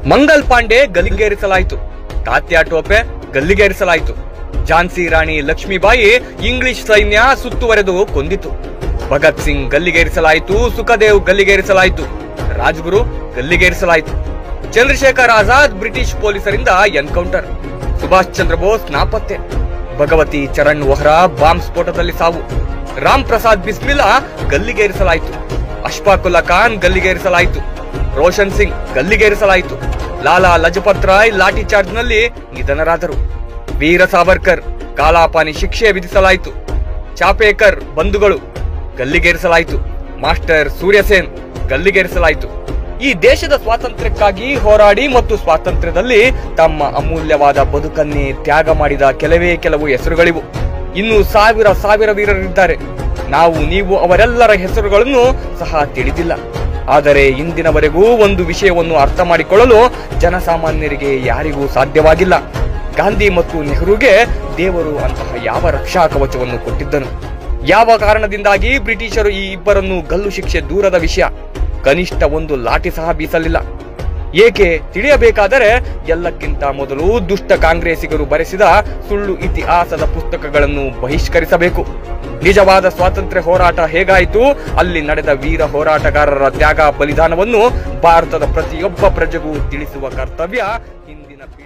ಮಂಗಲ್ ಪಾಂಡೆ ಗಲ್ಲಿಗೇರಿಸಲಾಯಿತು ತಾತ್ಯಾ ಟೋಪೆ ಗಲ್ಲಿಗೇರಿಸಲಾಯಿತು ಝಾನ್ಸಿ ರಾಣಿ ಲಕ್ಷ್ಮೀಬಾಯಿ ಇಂಗ್ಲಿಷ್ ಸೈನ್ಯ ಸುತ್ತುವರೆದು ಕೊಂದಿತು ಭಗತ್ ಸಿಂಗ್ ಗಲ್ಲಿಗೇರಿಸಲಾಯಿತು ಸುಖದೇವ್ ಗಲ್ಲಿಗೇರಿಸಲಾಯಿತು ರಾಜ್ಗುರು ಗಲ್ಲಿಗೇರಿಸಲಾಯಿತು ಚಂದ್ರಶೇಖರ್ ಆಜಾದ್ ಬ್ರಿಟಿಷ್ ಪೊಲೀಸರಿಂದ ಎನ್ಕೌಂಟರ್ ಸುಭಾಷ್ ಚಂದ್ರ ಬೋಸ್ ನಾಪತ್ತೆ ಭಗವತಿ ಚರಣ್ ವೋಹ್ರಾ ಬಾಂಬ್ ಸ್ಫೋಟದಲ್ಲಿ ಸಾವು ರಾಮ್ ಪ್ರಸಾದ್ ಬಿಸ್ಮಿಲ್ಲಾ ಗಲ್ಲಿಗೇರಿಸಲಾಯಿತು ಅಶ್ಫಾಕುಲ್ಲಾ ಖಾನ್ ಗಲ್ಲಿಗೇರಿಸಲಾಯಿತು ರೋಷನ್ ಸಿಂಗ್ ಗಲ್ಲಿಗೇರಿಸಲಾಯಿತು ಲಾಲಾ ಲಜಪತ್ ರಾಯ್ ಲಾಠಿ ಚಾರ್ಜ್ನಲ್ಲಿ ನಿಧನರಾದರು ವೀರ ಸಾವರ್ಕರ್ ಕಾಲಾಪಾನಿ ಶಿಕ್ಷೆ ವಿಧಿಸಲಾಯಿತು ಚಾಪೇಕರ್ ಬಂಧುಗಳು ಗಲ್ಲಿಗೇರಿಸಲಾಯಿತು ಮಾಸ್ಟರ್ ಸೂರ್ಯಸೇನ್ ಗಲ್ಲಿಗೇರಿಸಲಾಯಿತು ಈ ದೇಶದ ಸ್ವಾತಂತ್ರ್ಯಕ್ಕಾಗಿ ಹೋರಾಡಿ ಮತ್ತು ಸ್ವಾತಂತ್ರ್ಯದಲ್ಲಿ ತಮ್ಮ ಅಮೂಲ್ಯವಾದ ಬದುಕನ್ನೇ ತ್ಯಾಗ ಮಾಡಿದ ಕೆಲವೇ ಕೆಲವು ಹೆಸರುಗಳಿವು ಇನ್ನು ಸಾವಿರ ಸಾವಿರ ವೀರರಿದ್ದಾರೆ ನಾವು ನೀವು ಅವರೆಲ್ಲರ ಹೆಸರುಗಳನ್ನು ಸಹ ತಿಳಿದಿಲ್ಲ ಆದರೆ ಇಂದಿನವರೆಗೂ ಒಂದು ವಿಷಯವನ್ನು ಅರ್ಥ ಮಾಡಿಕೊಳ್ಳಲು ಜನಸಾಮಾನ್ಯರಿಗೆ ಯಾರಿಗೂ ಸಾಧ್ಯವಾಗಿಲ್ಲ ಗಾಂಧಿ ಮತ್ತು ನೆಹರುಗೆ ದೇವರು ಅಂತಹ ಯಾವ ರಕ್ಷಾ ಕವಚವನ್ನು ಕೊಟ್ಟಿದ್ದನು ಯಾವ ಕಾರಣದಿಂದಾಗಿ ಬ್ರಿಟಿಷರು ಈ ಇಬ್ಬರನ್ನು ಗಲ್ಲು ಶಿಕ್ಷೆ ದೂರದ ವಿಷಯ ಕನಿಷ್ಠ ಒಂದು ಲಾಠಿ ಸಹ ಬೀಸಲಿಲ್ಲ ಏಕೆ ತಿಳಿಯಬೇಕಾದರೆ ಎಲ್ಲಕ್ಕಿಂತ ಮೊದಲು ದುಷ್ಟ ಕಾಂಗ್ರೆಸಿಗರು ಬರೆಸಿದ ಸುಳ್ಳು ಇತಿಹಾಸದ ಪುಸ್ತಕಗಳನ್ನು ಬಹಿಷ್ಕರಿಸಬೇಕು ನಿಜವಾದ ಸ್ವಾತಂತ್ರ್ಯ ಹೋರಾಟ ಹೇಗಾಯಿತು ಅಲ್ಲಿ ನಡೆದ ವೀರ ಹೋರಾಟಗಾರರ ತ್ಯಾಗ ಬಲಿದಾನವನ್ನು ಭಾರತದ ಪ್ರತಿಯೊಬ್ಬ ಪ್ರಜೆಗೂ ತಿಳಿಸುವ ಕರ್ತವ್ಯ ಇಂದಿನ ಪೀಳಿಗೆ